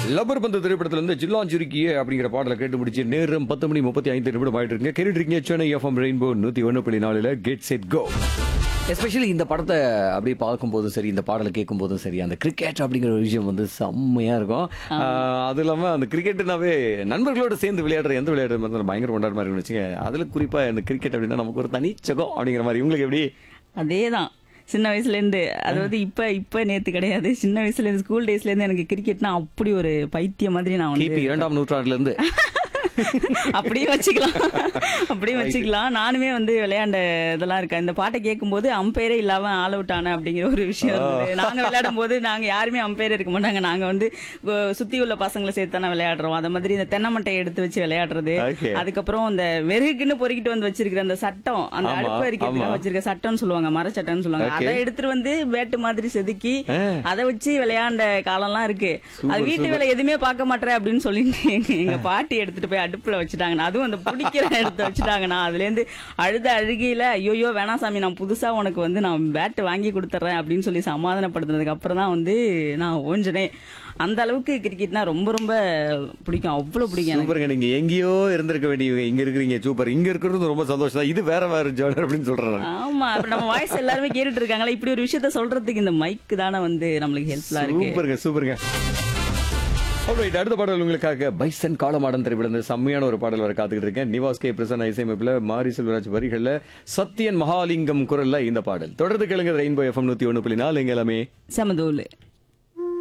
Rubber பந்து திரைப்படத்துல இருந்து ஜில்லாஞ்சுருக்கியே அப்படிங்கிற பாடலை கேட்டு முடிச்சு நேரம் பத்து மணி முப்பத்தி ஐந்து நிமிடம் ஆயிட்டு இருக்குங்க கேட்டுட்டு இருக்கீங்க சென்னை எஃப்எம் ரெயின்போ நூத்தி ஒன்று புள்ளி நாலுல கெட் செட் கோ எஸ்பெஷலி இந்த படத்தை அப்படி பார்க்கும்போதும் சரி இந்த பாடலை கேட்கும்போதும் சரி அந்த கிரிக்கெட் அப்படிங்கிற ஒரு விஷயம் வந்து செம்மையா இருக்கும் ஆஹ் அது இல்லாம அந்த கிரிக்கெட்னாவே நண்பர்களோட சேர்ந்து விளையாடுற எந்த விளையாடுற மாதிரி இருந்தாலும் பயங்கர கொண்டாடுற மாதிரி வச்சுங்க அதுல குறிப்பா இந்த கிரிக்கெட் அப்படின்னா நமக்கு ஒரு தனி சகம் அப்படிங்கிற மாதிரி உங்களுக்கு எப்படி அதேதான் சின்ன வயசுல இருந்து அதாவது இப்ப இப்ப நேத்து கிடையாது சின்ன வயசுல இருந்து ஸ்கூல் டேஸ்ல இருந்து எனக்கு கிரிக்கெட்னா அப்படி ஒரு பைத்தியம் மாதிரி நான் கிபி வந்து இரண்டாம் நூற்றாண்டுல இருந்து அப்படியே வச்சுக்கலாம் அப்படியே வச்சுக்கலாம் நானுமே வந்து விளையாண்ட இதெல்லாம் இருக்கேன் இந்த பாட்டை கேட்கும்போது அம்பையரே இல்லாம ஆல் அவுட் ஆன அப்படிங்கிற ஒரு விஷயம் இருந்தது நாங்க விளையாடும் போது நாங்க யாருமே அம்பையர் இருக்க மாட்டாங்க நாங்க வந்து அஹ், சுத்தி உள்ள பசங்களை சேர்த்து தானே விளையாடுறோம் அந்த மாதிரி இந்த தென்னை மட்டையை எடுத்து வச்சு விளையாடுறது Okay. அதுக்கப்புறம் இந்த வெறுகுன்னு பொறுக்கிட்டு வந்து வச்சிருக்கிற அந்த சட்டம் அந்த ஆமா, அடுப்பு அரிக்கிறதுக்காக ஆமா. வச்சிருக்க சட்டம்னு சொல்லுவாங்க மரச்சட்டம்னு சொல்லுவாங்க Okay. அதை எடுத்துட்டு வந்து பேட்டு மாதிரி செதுக்கி ஆ. அதை வச்சு விளையாண்ட காலம்லாம் இருக்கு Super, அது வீட்டு வேலை எதுவுமே பார்க்க மாட்டேன் அப்படின்னு சொல்லிட்டு எங்க- எங்க பாட்டி எடுத்துட்டு போய் அடுப்புல வச்சுட்டாங்கண்ணா அதுவும் அந்த பிடிக்கிற இடத்த வச்சுட்டாங்கண்ணா அதுல இருந்து அழுத அழுகையில ஐயோயோ வேணாம் சாமி நான் புதுசா உனக்கு வந்து நான் பேட் வாங்கி கொடுத்துட்றேன் அப்படின்னு சொல்லி சமாதானப்படுத்தினதுக்கு அப்புறம் தான் வந்து நான் ஓஞ்சினேன் அந்த அளவுக்கு கிரிக்கெட்னா ரொம்ப ரொம்ப பிடிக்கும் அவ்வளவு பிடிக்கும் எனக்கு சூப்பருங்க நீங்க எங்கேயோ இருந்திருக்க வேண்டியவங்க இங்க இருக்கிறீங்க சூப்பர் இங்க இருக்கிறது ரொம்ப சந்தோஷம் தான் இது வேற வேற ஜானர் அப்படின்னு சொல்றாங்க ஆமா அப்ப நம்ம வாய்ஸ் எல்லாருமே கேட்டுட்டு இருக்காங்களா இப்படி ஒரு விஷயத்த சொல்றதுக்கு இந்த மைக் தானே வந்து நம்மளுக்கு ஹெல்ப்ஃபுல்லா இருக்கு சூப்பருங்க சூப்பருங்க Alright, அடுத்த பாடல் உங்களுக்காக பைசன் காலமாடன் திரைப்படம் செம்மையான ஒரு பாடல் வர காத்துக்கிட்டு இருக்கேன் நிவாஸ் கே பிரசன் இசையமைப்புல மாரி செல்வராஜ் வரிகள்ல சத்யன் மகாலிங்கம் குரல்ல இந்த பாடல் தொடர்ந்து கேளுங்க ரெயின்போ எஃப்எம் நூத்தி ஒண்ணு புள்ளி நாலு எங்க எல்லாமே சமதூள்